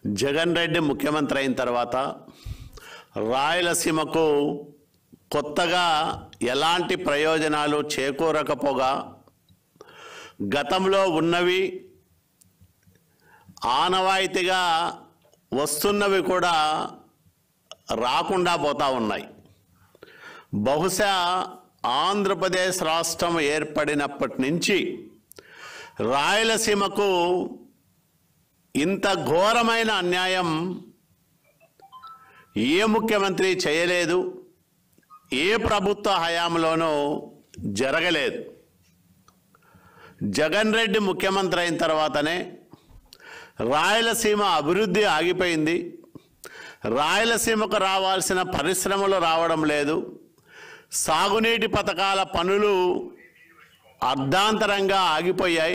జగన్ రెడ్డి ముఖ్యమంత్రి అయిన తర్వాత రాయలసీమకు కొత్తగా ఎలాంటి ప్రయోజనాలు చేకూరకపోగా గతంలో ఉన్నవి ఆనవాయితీగా వస్తున్నవి కూడా రాకుండా పోతా ఉన్నాయి బహుశా ఆంధ్రప్రదేశ్ రాష్ట్రం ఏర్పడినప్పటి నుంచి రాయలసీమకు ఇంత ఘోరమైన అన్యాయం ఏ ముఖ్యమంత్రి చేయలేదు ఏ ప్రభుత్వ హయాంలోనూ జరగలేదు జగన్ రెడ్డి ముఖ్యమంత్రి అయిన తర్వాతనే రాయలసీమ అభివృద్ధి ఆగిపోయింది రాయలసీమకు రావాల్సిన పరిశ్రమలు రావడం లేదు సాగునీటి పథకాల పనులు అర్ధాంతరంగా ఆగిపోయాయి